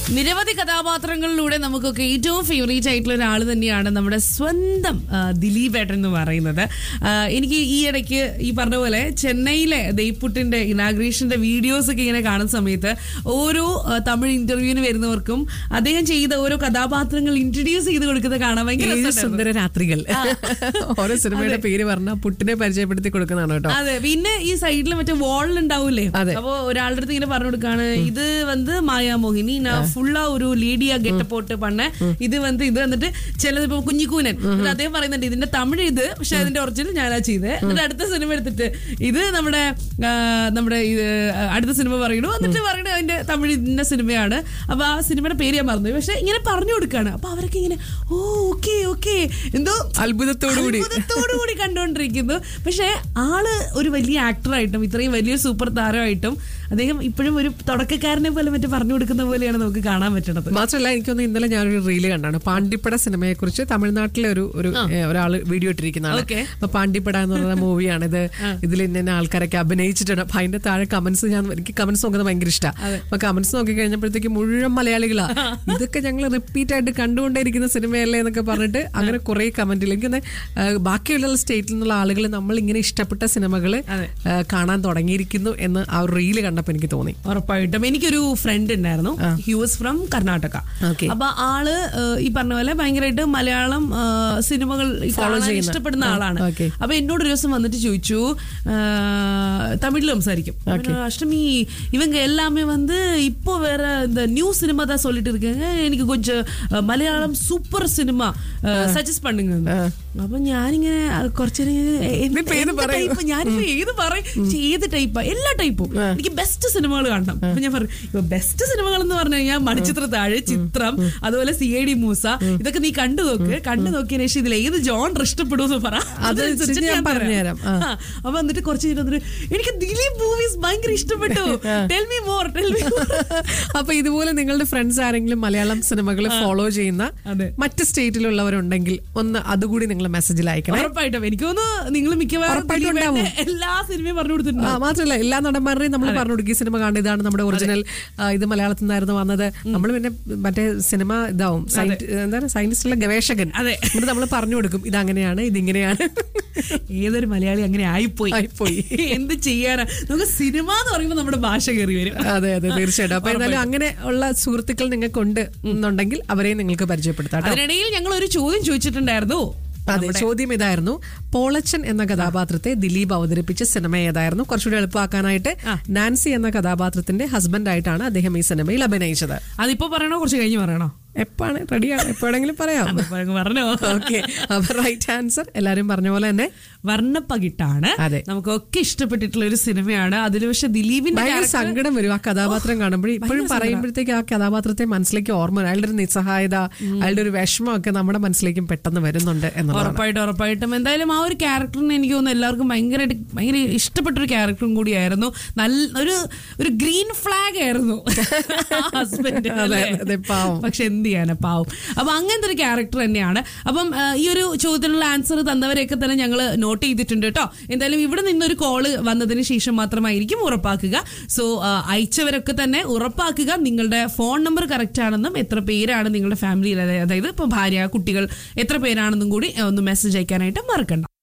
നിരവധി കഥാപാത്രങ്ങളിലൂടെ നമുക്കൊക്കെ ഏറ്റവും ഫേവറേറ്റ് ആയിട്ടുള്ള ഒരാൾ തന്നെയാണ് നമ്മുടെ സ്വന്തം ആ, ദിലീപ് ഏട്ടൻ എന്ന് പറയുന്നത് ആ, എനിക്ക് ഈ ഇടയ്ക്ക് ഈ പറഞ്ഞ പോലെ ചെന്നൈയിലെ ദൈപ്പുട്ടിന്റെ ഇനാഗ്രേഷന്റെ വീഡിയോസ് ഒക്കെ ഇങ്ങനെ കാണുന്ന സമയത്ത് ഓരോ ആ, തമിഴ് ഇന്റർവ്യൂവിന് വരുന്നവർക്കും അദ്ദേഹം ചെയ്ത ഓരോ കഥാപാത്രങ്ങൾ ഇൻട്രൊഡ്യൂസ് ചെയ്ത് കൊടുക്കുന്നത് കാണാൻ ഭയങ്കര ഏഴ് രസമുണ്ടായിരുന്നു. സുന്ദര രാത്രികൾ ഓരോ സിനിമയുടെ പേര് പറഞ്ഞ പുട്ടിനെ പരിചയപ്പെടുത്തി കൊടുക്കുന്നതാണ് കേട്ടോ അതെ പിന്നെ ഈ സൈഡിൽ മറ്റേ വാളിൽ ഉണ്ടാവൂലേ അതെ. അപ്പൊ ഒരാളുടെ അടുത്ത് ഇങ്ങനെ പറഞ്ഞു കൊടുക്കാണ് ഇത് வந்து മായാമോഹിനി நான் ഫുള്ളா ഒരു ലേഡിയാ ഗെറ്റ് പോട്ട് പണ്ണ ഇത് വന്ന് ഇത് വന്നിട്ട് ചിലത് ഇപ്പൊ കുഞ്ഞിക്കൂനൻ എന്നിട്ട് അദ്ദേഹം പറയുന്നുണ്ട് ഇതിന്റെ തമിഴ് ഇത് പക്ഷെ അതിന്റെ ഒറിജിനൽ ഞാനാ ചെയ്തത് എന്നിട്ട് അടുത്ത സിനിമ എടുത്തിട്ട് ഇത് നമ്മുടെ ആ, നമ്മുടെ ഇത് അടുത്ത സിനിമ പറയണു എന്നിട്ട് പറയണു അതിന്റെ തമിഴ് ഇതിന്റെ സിനിമയാണ് അപ്പൊ ആ സിനിമയുടെ പേര് ഞാൻ മറന്നു പക്ഷെ ഇങ്ങനെ പറഞ്ഞു കൊടുക്കാണ് അപ്പൊ അവരൊക്കെ ഇങ്ങനെ ഓ ഓക്കെ ഓക്കെ എന്തോ അത്ഭുതത്തോടു കൂടി അത്ഭുതത്തോടു കൂടി കണ്ടുകൊണ്ടിരിക്കുന്നു പക്ഷേ ആള് ഒരു വലിയ ആക്ടറായിട്ടും ഇത്രയും വലിയ സൂപ്പർ താരമായിട്ടും അദ്ദേഹം ഇപ്പോഴും ഒരു തുടക്കക്കാരനെ പോലെ മറ്റേ പറഞ്ഞു കൊടുക്കുന്ന പോലെയാണ് നമുക്ക് കാണാൻ പറ്റണത് മാത്രമല്ല എനിക്കൊന്ന് ഇന്നലെ ഞാനൊരു റീല് കണ്ടാണ് പാണ്ടിപ്പട സിനിമയെ കുറിച്ച് തമിഴ്നാട്ടിലെ ഒരു ഒരു ഒരാൾ വീഡിയോ ഇട്ടിരിക്കുന്നതാണ് Okay. അപ്പൊ പാണ്ടിപ്പട എന്ന് പറയുന്ന മൂവിയാണ് ഇത് ഇതിൽ ഇന്ന ആൾക്കാരൊക്കെ അഭിനയിച്ചിട്ടുണ്ട് അപ്പൊ അതിന്റെ താഴെ കമന്റ്സ് ഞാൻ എനിക്ക് കമന്റ്സ് നോക്കുന്നത് ഭയങ്കര ഇഷ്ടമാണ് അപ്പൊ കമന്റ്സ് നോക്കി കഴിഞ്ഞപ്പോഴത്തേക്ക് മുഴുവൻ മലയാളികളാ ഇതൊക്കെ ഞങ്ങൾ റിപ്പീറ്റ് ആയിട്ട് കണ്ടുകൊണ്ടേയിരിക്കുന്ന സിനിമയല്ലേ എന്നൊക്കെ പറഞ്ഞിട്ട് അങ്ങനെ കുറെ കമന്റിൽ എനിക്ക് തോന്നുന്നു, ആ, ബാക്കിയുള്ള സ്റ്റേറ്റിൽ നിന്നുള്ള ആളുകൾ നമ്മൾ ഇങ്ങനെ ഇഷ്ടപ്പെട്ട സിനിമകൾ അതെ. കാണാൻ തുടങ്ങിയിരിക്കുന്നു എന്ന് ആ ഒരു റീല് കണ്ടപ്പോൾ എനിക്ക് തോന്നി ഉറപ്പായിട്ടും എനിക്കൊരു ഫ്രണ്ട് ഉണ്ടായിരുന്നു he was from Karnataka Okay. അപ്പൊ ആള് ഏഹ്, ഈ പറഞ്ഞ പോലെ ഭയങ്കരമായിട്ട് മലയാളം ഏഹ്, സിനിമകൾ കാണാൻ ചെയ്യുന്ന. ഇഷ്ടപ്പെടുന്ന ആ, ആളാണ് okay. അപ്പൊ എന്നോട് ഒരു ദിവസം വന്നിട്ട് ചോദിച്ചു ഏഹ്, തമിഴിൽ സംസാരിക്കും Okay. அஷ்டமி இவங்க எல்லாமே வந்து இப்போ வேற இந்த நியூ சினிமா தான் சொல்லிட்டு இருக்காங்க എനിക്ക് கொஞ்சம் അഹ്, മലയാളം സൂപ്പർ സിനിമ സജസ്റ്റ് பண்ணுங்க അപ്പൊ ഞാനിങ്ങനെ അഹ് കുറച്ച് നേരം ഇങ്ങനെ, എ- എന്ത് ഇതിപ്പോ ഏത് എന്ത് പറയും? type? ഞാനിപ്പോ ഏത് പറയും പക്ഷേ ഏത് ടൈപ്പാ എല്ലാ ടൈപ്പും എനിക്ക് ബെസ്റ്റ് സിനിമകൾ കാണണം അപ്പൊ ഞാൻ പറഞ്ഞു ഇപ്പൊ ബെസ്റ്റ് സിനിമകൾ എന്ന് പറഞ്ഞു കഴിഞ്ഞാൽ മണിച്ചിത്ര താഴെ ചിത്രം അതുപോലെ സി ഐ ഡി മൂസ ഇതൊക്കെ നീ കണ്ടു നോക്ക് കണ്ടു നോക്കിയതിനു ശേഷം ഇതിൽ ഏത് ജോണർ ഇഷ്ടപ്പെടുമെന്ന് പറ അതനുസരിച്ച് ഞാൻ പറഞ്ഞുതരാം. ആ. ആ, അപ്പൊ എന്നിട്ട് കുറച്ച് കഴിഞ്ഞ് വന്നിട്ട് എനിക്ക് ദിലീപ് മൂവീസ് ഭയങ്കര ഇഷ്ടപ്പെട്ടു tell me more tell me more അപ്പൊ ഇതുപോലെ നിങ്ങളുടെ ഫ്രണ്ട്സ് ആരെങ്കിലും മലയാളം സിനിമകൾ ഫോളോ ചെയ്യുന്ന അതെ. മറ്റ് സ്റ്റേറ്റിലുള്ളവരുണ്ടെങ്കിൽ ഒന്ന് അതുകൂടി നിങ്ങൾ മെസ്സേജിൽ അയക്കണേ ഉറപ്പായിട്ടും എനിക്ക് തോന്നുന്നു നിങ്ങൾ മിക്കവാറും ഉറപ്പായിട്ടും ദിലീപേട്ടന്റെ ഉണ്ടാവും. എല്ലാ സിനിമയും പറഞ്ഞു ആ, കൊടുത്തിട്ടുണ്ട് മാത്രമല്ല എല്ലാ നടന്മാരുടെയും നമ്മൾ പറഞ്ഞു കൊടുക്കും ഈ സിനിമ കാണും ഇതാണ് നമ്മുടെ ഒറിജിനൽ ഇത് മലയാളത്തിൽ നിന്നായിരുന്നു വന്നത് നമ്മൾ പിന്നെ മറ്റേ സിനിമ ഇതാവും സയന്റ് എന്താണ് സയന്റിസ്റ്റുള്ള ഗവേഷകൻ അതെ. എന്നിട്ട് നമ്മൾ പറഞ്ഞു കൊടുക്കും ഇതങ്ങനെയാണ് ഇതിങ്ങനെയാണ് ഏതൊരു മലയാളി അങ്ങനെ ആയിപ്പോയി ആയിപ്പോയി. എന്ത് ചെയ്യാനാ നമുക്ക് സിനിമ എന്ന് പറയുമ്പോൾ നമ്മുടെ ഭാഷ കയറി വരും അതെ അതെ തീർച്ചയായിട്ടും അപ്പൊ എന്തായാലും അങ്ങനെ ഉള്ള സുഹൃത്തുക്കൾ നിങ്ങൾക്ക് ഉണ്ട് എന്നുണ്ടെങ്കിൽ അവരെയും നിങ്ങൾക്ക് പരിചയപ്പെടുത്താം കേട്ടോ. അതിനിടയിൽ ഞങ്ങൾ ഒരു ചോദ്യം ചോദിച്ചിട്ടുണ്ടായിരുന്നു അതെ ചോദ്യം ഇതായിരുന്നു പോളച്ചൻ എന്ന കഥാപാത്രത്തെ ദിലീപ് അവതരിപ്പിച്ച സിനിമ ഏതായിരുന്നു കുറച്ചുകൂടി എളുപ്പമാക്കാനായിട്ട് നാൻസി എന്ന കഥാപാത്രത്തിന്റെ ഹസ്ബൻഡ് ആയിട്ടാണ് അദ്ദേഹം ഈ സിനിമയിൽ അഭിനയിച്ചത് അതിപ്പോ പറയണോ കുറച്ച് കഴിഞ്ഞ് പറയണോ എപ്പാണ് റെഡിയാണ് എപ്പോഴെങ്കിലും പറയാം അപ്പൊ അങ്ങ് പറഞ്ഞോ ഓക്കെ അപ്പൊ റൈറ്റ് ആൻസർ എല്ലാരും പറഞ്ഞ പോലെ തന്നെ വർണ്ണപ്പകിട്ടാണ് അതെ. നമുക്കൊക്കെ ഇഷ്ടപ്പെട്ടിട്ടുള്ള ഒരു സിനിമയാണ് അതിൽ പക്ഷെ ദിലീപിന്റെ ഭയങ്കര character- സങ്കടം വരും ആ കഥാപാത്രം കാണുമ്പോൾ ഇപ്പോഴും പറയുമ്പോഴത്തേക്ക് ആ കഥാപാത്രത്തെ മനസ്സിലേക്ക് ഓർമ്മ വരും. അയാളുടെ ഒരു നിസ്സഹായത അയാളുടെ ഒരു വിഷമം ഒക്കെ നമ്മുടെ മനസ്സിലേക്കും പെട്ടെന്ന് വരുന്നുണ്ട് എന്നുള്ളതാണ് ഉറപ്പായിട്ടും ഉറപ്പായിട്ടും എന്തായാലും ആ ഒരു ക്യാരക്ടറിന് എനിക്ക് തോന്നുന്നു എല്ലാവർക്കും ഭയങ്കരമായിട്ട് ഭയങ്കര ഇഷ്ടപ്പെട്ട ഒരു ക്യാരക്ടറും കൂടിയായിരുന്നു നല്ല ഒരു ഒരു ഗ്രീൻ ഫ്ലാഗ് ആയിരുന്നു ഹസ്ബൻഡ് അതെ, അതെ, പാവം. പക്ഷെ എന്ത് ചെയ്യാനാ പാവം അപ്പൊ അങ്ങനത്തെ ഒരു ക്യാരക്ടർ തന്നെയാണ് അപ്പം ആ, ഈ ഒരു ചോദ്യത്തിനുള്ള ആൻസർ തന്നവരെയൊക്കെ തന്നെ ഞങ്ങൾ നോട്ട് ചെയ്തിട്ടുണ്ട് കേട്ടോ എന്തായാലും ഇവിടെ നിന്നൊരു കോള് വന്നതിന് ശേഷം മാത്രമായിരിക്കും ഉറപ്പാക്കുക സോ അയച്ചവരൊക്കെ തന്നെ ഉറപ്പാക്കുക നിങ്ങളുടെ ഫോൺ നമ്പർ കറക്റ്റ് ആണെന്നും എത്ര പേരാണ് നിങ്ങളുടെ ഫാമിലിയിൽ അതായത് ഇപ്പൊ ഭാര്യ കുട്ടികൾ എത്ര പേരാണെന്നും കൂടി ഒന്ന് മെസ്സേജ് അയക്കാനായിട്ട് മറക്കണ്ട